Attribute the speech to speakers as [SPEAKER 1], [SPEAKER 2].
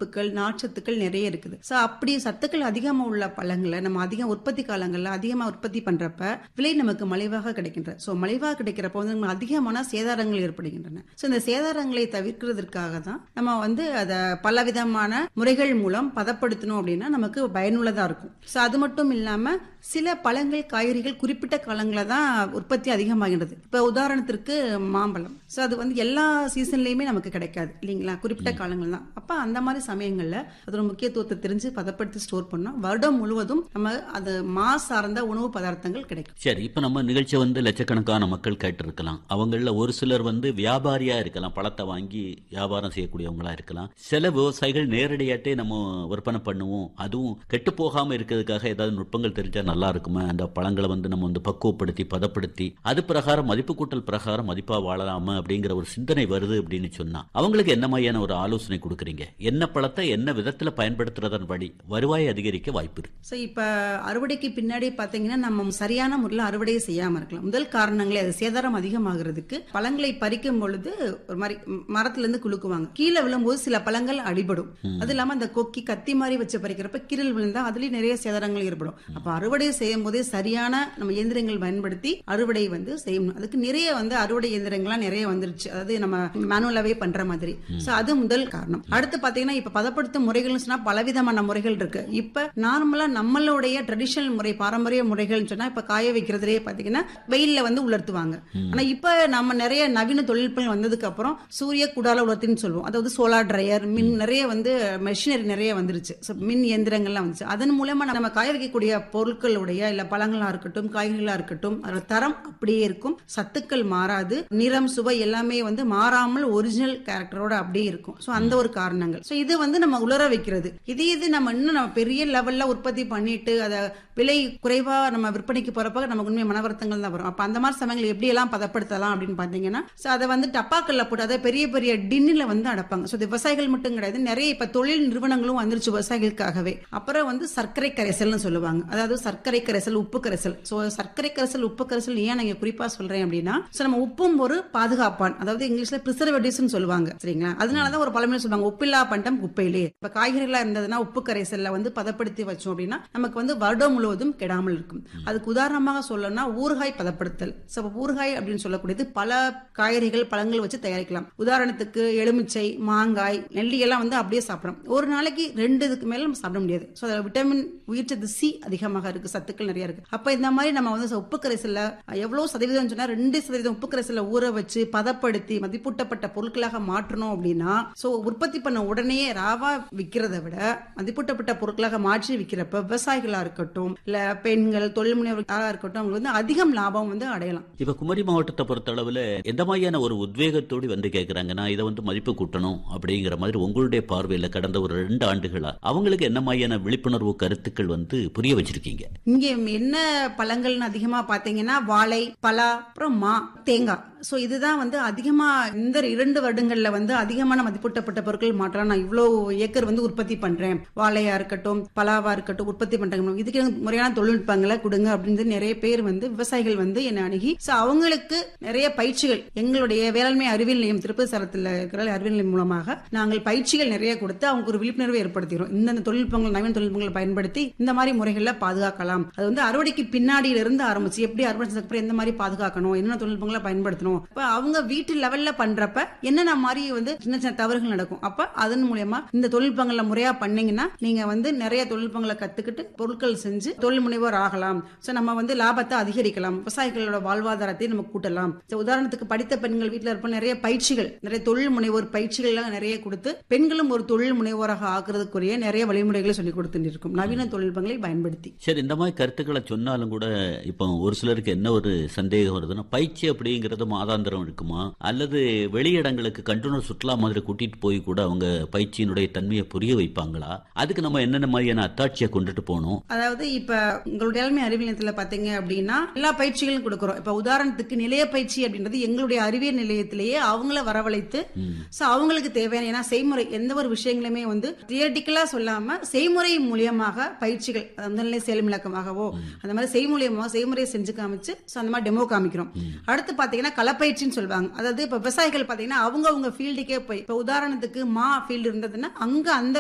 [SPEAKER 1] கொழுப்புகள் நார்ச்சத்துக்கள் நிறைய இருக்குது ஸோ அப்படி சத்துக்கள் அதிகமாக உள்ள பழங்களை நம்ம அதிகம் உற்பத்தி காலங்களில் அதிகமாக உற்பத்தி பண்றப்ப விலை நமக்கு மலிவாக கிடைக்கின்ற ஸோ மலிவாக கிடைக்கிறப்ப வந்து நமக்கு அதிகமான சேதாரங்கள் ஏற்படுகின்றன ஸோ இந்த சேதாரங்களை தவிர்க்கிறதுக்காக தான் நம்ம வந்து அதை பலவிதமான முறைகள் மூலம் பதப்படுத்தணும் அப்படின்னா நமக்கு பயனுள்ளதா இருக்கும் ஸோ அது மட்டும் இல்லாம சில பழங்கள் காய்கறிகள் குறிப்பிட்ட காலங்களில் தான் உற்பத்தி அதிகமாகின்றது இப்போ உதாரணத்திற்கு மாம்பழம் ஸோ அது வந்து எல்லா சீசன்லயுமே நமக்கு கிடைக்காது இல்லைங்களா குறிப்பிட்ட காலங்கள் தான் அப்போ அந்த மாதிரி சமயங்களில் அதோட முக்கியத்துவத்தை தெரிஞ்சு பதப்படுத்தி ஸ்டோர் பண்ணோம் வருடம் முழுவதும் நம்ம அது மா சார்ந்த உணவு பதார்த்தங்கள் கிடைக்கும்
[SPEAKER 2] சரி இப்ப நம்ம நிகழ்ச்சியை வந்து லட்சக்கணக்கான மக்கள் கேட்டிருக்கலாம் அவங்கள ஒரு சிலர் வந்து வியாபாரியா இருக்கலாம் பழத்தை வாங்கி வியாபாரம் செய்யக்கூடியவங்களா இருக்கலாம் சில விவசாயிகள் நேரடியாட்டே நம்ம விற்பனை பண்ணுவோம் அதுவும் கெட்டு போகாம இருக்கிறதுக்காக ஏதாவது நுட்பங்கள் தெரிஞ்சா நல்லா இருக்குமா அந்த பழங்களை வந்து நம்ம வந்து பக்குவப்படுத்தி பதப்படுத்தி அது பிரகாரம் மதிப்பு கூட்டல் பிரகாரம் மதிப்பா வாழலாமா அப்படிங்கிற ஒரு சிந்தனை வருது அப்படின்னு சொன்னா அவங்களுக்கு என்ன மாதிரியான ஒரு ஆலோசனை கொடுக்குறீங்க என்ன பழத்தை என்ன விதத்துல பயன்படுத்துறதன் வழி வருவாய் அதிகரிக்க வாய்ப்பு இருக்கு
[SPEAKER 1] ஸோ இப்போ அறுவடைக்கு பின்னாடி பார்த்தீங்கன்னா நம்ம சரியான முறையில் அறுவடையை செய்யாமல் இருக்கலாம் முதல் காரணங்களே அது சேதாரம் அதிகமாகிறதுக்கு பழங்களை பறிக்கும் பொழுது ஒரு மாதிரி ம், மரத்திலிருந்து குலுக்குவாங்க கீழே விழும்போது சில பழங்கள் அடிபடும் அது இல்லாமல் அந்த கொக்கி கத்தி மாதிரி வச்சு பறிக்கிறப்ப கீரல் விழுந்தா அதுலயும் நிறைய சேதாரங்கள் ஏற்படும் அப்போ அறுவடை செய்யும் போதே சரியான நம்ம இயந்திரங்கள் பயன்படுத்தி அறுவடை வந்து செய்யணும் அதுக்கு நிறைய வந்து அறுவடை இயந்திரங்கள்லாம் நிறைய வந்துருச்சு அதாவது நம்ம மேனுவலாவே பண்ற மாதிரி ஸோ அது முதல் காரணம் அடுத்து பாத்தீங்கன்னா இப்ப பதப்படுத்தும் முறைகள்னு சொன்னா பலவிதமான முறைகள் இருக்கு இப்ப நார்மலா நம்மளுடைய ட்ரெடிஷனல் முறை பாரம்பரிய முறைகள்னு சொன்னா இப்ப காய வைக்கிறதுலயே பாத்தீங்கன்னா வெயில்ல வந்து உலர்த்துவாங்க ஆனா இப்ப நம்ம நிறைய நவீன தொழில்நுட்பங்கள் வந்ததுக்கு அப்புறம் சூரிய குடால உலர்த்தின்னு சொல்லுவோம் அதாவது சோலார் ட்ரையர் மின் நிறைய வந்து மெஷினரி நிறைய வந்துருச்சு So, மின் இயந்திரங்கள்லாம் வந்துச்சு அதன் மூலமா நம்ம காய வைக்கக்கூடிய பொருட்களுடைய இல்ல பழங்களா இருக்கட்டும் காய்கறிகளா இருக்கட்டும் அதோட தரம் அப்படியே இருக்கும் சத்துக்கள் மாறாது நிறம் சுவை எல்லாமே வந்து மாறாமல் ஒரிஜினல் கேரக்டரோட அப்படியே இருக்கும் சோ அந்த ஒரு காரணங்கள் சோ இது வந்து நம்ம உலர வைக்கிறது இதே இது நம்ம இன்னும் நம்ம பெரிய லெவல்ல உற்பத்தி பண்ணிட்டு அதை விலை குறைவா நம்ம விற்பனைக்கு போறப்ப நமக்கு உண்மை மனவருத்தங்கள் தான் வரும் அப்ப அந்த மாதிரி சமயங்கள் எப்படி எல்லாம் பதப்படுத்தலாம் அப்படின்னு பாத்தீங்கன்னா சோ அதை வந்து டப்பாக்கல்ல போட்டு அதை பெரிய பெரிய டின்னில் வந்து அடைப்பாங்க ஸோ விவசாயிகள் மட்டும் கிடையாது நிறைய இப்ப தொழில் நிறுவனங்களும் வந்துருச்சு விவசாயிகளுக்காகவே அப்புறம் வந்து சர்க்கரை கரைசல்னு சொல்லுவாங்க அதாவது சர்க்கரை கரைசல் உப்பு கரைசல் ஸோ சர்க்கரை கரைசல் உப்பு கரைசல் ஏன் நான் இங்க குறிப்பா சொல்றேன் அப்படின்னா ஸோ நம்ம உப்பும் ஒரு பாதுகாப்பான் அதாவது இங்கிலீஷ்ல ப்ரிசர்வேட்டிவ்ஸ் சொல்லுவாங்க சரிங்களா அதனாலதான் ஒரு பழமொழி சொல்லுவாங்க உப்பில்லா பண்டம் குப்பையிலே இப்ப காய்கறிகளா இருந்ததுன்னா உப்பு கரைசல்ல வந்து பதப்படுத்தி வச்சோம் அப்படின்னா நமக்கு வந்து வருடம் முழுவதும் கெடாமல் இருக்கும் அதுக்கு உதாரணமாக சொல்லணும்னா ஊறுகாய் பதப்படுத்தல் ஸோ ஊறுகாய் அப்படின்னு சொல்லக்கூடியது பல காய்கறிகள் பழங்கள் வச்சு தயாரிக்கலாம் உதாரணத்துக்கு எலுமிச்சை மாங்காய் நெல்லி எல்லாம் வந்து அப்படியே சாப்பிடும் ஒரு நாளைக்கு ரெண்டு இதுக்கு மேல நம்ம சாப்பிட முடியாது ஸோ அதில் விட்டமின் உயிர்ச்சத்து சி அதிகமாக இருக்கு சத்துக்கள் நிறைய இருக்கு அப்ப இந்த மாதிரி நம்ம வந்து உப்பு கரைசல்ல எவ்வளவு சதவீதம் சொன்னா ரெண்டு சதவீதம் உப்பு கரைசல்ல ஊற வச்சு பதப்படுத்தி மதிப்பூட்டப்பட்ட பொருட்களாக மாற்றணும் அப்படின்னா ஸோ உற்பத்தி பண்ண உடனே ராவா விற்கிறத விட மதிப்பூட்டப்பட்ட பொருட்களாக மாற்றி விற்கிறப்ப விவசாயிகளா இருக்கட்டும் இல்ல பெண்கள் தொழில் முனைவர்களாக இருக்கட்டும் அவங்க வந்து அதிகம் லாபம் வந்து அடையலாம்
[SPEAKER 2] இப்ப குமரி மாவட்டத்தை பொறுத்தளவுல எந்த மாதிரியான ஒரு உத்வேகத்தோடு வந்து கேக்குறாங்க நான் இதை வந்து மதிப்பு கூட்டணும் அப்படிங்கிற மாதிரி உங்களுடைய பார்வையில கடந்த ஒரு ரெண்டு ஆண்டுகளா அவங்களுக்கு என்ன மாதிரியான விழிப்புணர்வு கருத்துக்கள் வந்து புரிய வச்சிருக்கீங்க
[SPEAKER 1] இங்க என்ன பழங்கள்னு அதிகமா பாத்தீங்கன்னா வாழை பலா அப்புறம் மா தேங்காய் சோ இதுதான் வந்து அதிகமா இந்த இரண்டு வருடங்கள்ல வந்து அதிகமான மதிப்பூட்டப்பட்ட பொருட்கள் மாற்றலாம் நான் இவ்வளவு ஏக்கர் வந்து உற்பத்தி பண்றேன் வாழையா இருக்கட்டும் பலாவா இருக்கட்டும் உற்பத்தி பண்றாங்க இதுக்கு எனக்கு முறையான தொழில்நுட்பங்களை கொடுங்க அப்படின்னு நிறைய பேர் வந்து விவசாயிகள் வந்து என்னை அணுகி சோ அவங்களுக்கு நிறைய பயிற்சிகள் எங்களுடைய வேளாண்மை அறிவியல் நிலையம் திருப்பதி சரத்தில் இருக்கிற அறிவியல் நிலையம் மூலமாக நாங்கள் பயிற்சிகள் நிறைய கொடுத்து அவங்களுக்கு ஒரு விழிப்புணர்வை ஏற்படுத்துகிறோம் இந்தந்த தொழில்நுட்பங்கள் நவீன தொழில்நுட்பங்களை பயன்படுத்தி இந்த மாதிரி முறைகளில் பாதுகாக்கலாம் அது வந்து அறுவடைக்கு பின்னாடியில இருந்து ஆரம்பிச்சு எப்படி அறுவடை செஞ்சதுக்கு அப்புறம் எந்த மாதிரி பாதுகாக்கணும் என்னென்ன தொழில்நுட்பங்களை பயன்படுத்தணும் இப்ப அவங்க வீட்டு லெவல்ல பண்றப்ப என்னென்ன மாதிரி வந்து சின்ன சின்ன தவறுகள் நடக்கும் அப்ப அதன் மூலியமா இந்த தொழில்நுட்பங்களை முறையா பண்ணீங்கன்னா நீங்க வந்து நிறைய தொழில்நுட்பங்களை கத்துக்கிட்டு பொருட்கள் செஞ்சு தொழில் முனைவோர் ஆகலாம் சோ நம்ம வந்து லாபத்தை அதிகரிக்கலாம் விவசாயிகளோட வாழ்வாதாரத்தை நம்ம கூட்டலாம் So, உதாரணத்துக்கு படித்த பெண்கள் வீட்டுல இருப்ப நிறைய பயிற்சிகள் நிறைய தொழில் முனைவோர் பயிற்சிகள் எல்லாம் நிறைய கொடுத்து பெண்களும் ஒரு தொழில் முனைவோராக ஆக்குறதுக்குரிய நிறைய வழிமுறைகளை சொல்லி கொடுத்துட்டு இருக்கும் நவீன தொழில்நுட்பங்களை பயன்படுத்தி
[SPEAKER 2] சரி இந்த மாதிரி கருத்துக்களை சொன்னாலும் கூட இப்போ ஒரு சிலருக்கு என்ன ஒரு சந்தேகம் வருதுன்னா பயிற்சி அப்படிங்கிறது மாதாந்திரம் இருக்குமா அல்லது வெளியிடங்களுக்கு கண்டுணர் சுற்றுலா மாதிரி கூட்டிட்டு போய் கூட அவங்க பயிற்சியினுடைய தன்மையை புரிய வைப்பாங்களா அதுக்கு நம்ம என்னென்ன மாதிரியான அத்தாட்சியை கொண்டுட்டு போகணும்
[SPEAKER 1] அதாவது இப்ப உங்களுடைய வேளாண்மை அறிவியல் நிலையத்துல பாத்தீங்க அப்படின்னா எல்லா பயிற்சிகளும் கொடுக்குறோம் இப்ப உதாரணத்துக்கு நிலைய பயிற்சி அப்படின்றது எங்களுடைய அறிவியல் நிலையத்திலேயே அவங்கள வரவழைத்து சோ அவங்களுக்கு தேவையான ஏன்னா செய்முறை எந்த ஒரு விஷயங்களுமே வந்து தியரட்டிக்கலா சொல்லாம செய்முறை மூலியமாக பயிற்சிகள் அது முதல்நிலை செயல்விளக்கமாகவோ அந்த மாதிரி செய்மூலியமாக செய்முறை செஞ்சு காமிச்சு சோ அந்த மாதிரி டெமோ காமிக்கிறோம் அடுத்து பாத்தீங்கன்னா களப்பயிற்சின்னு சொல்லுவாங்க அதாவது இப்ப விவசாயிகள் பாத்தீங்கன்னா அவங்க அவங்க ஃபீல்டுக்கே போய் இப்ப உதாரணத்துக்கு மா ஃபீல்டு இருந்ததுன்னா அங்க அந்த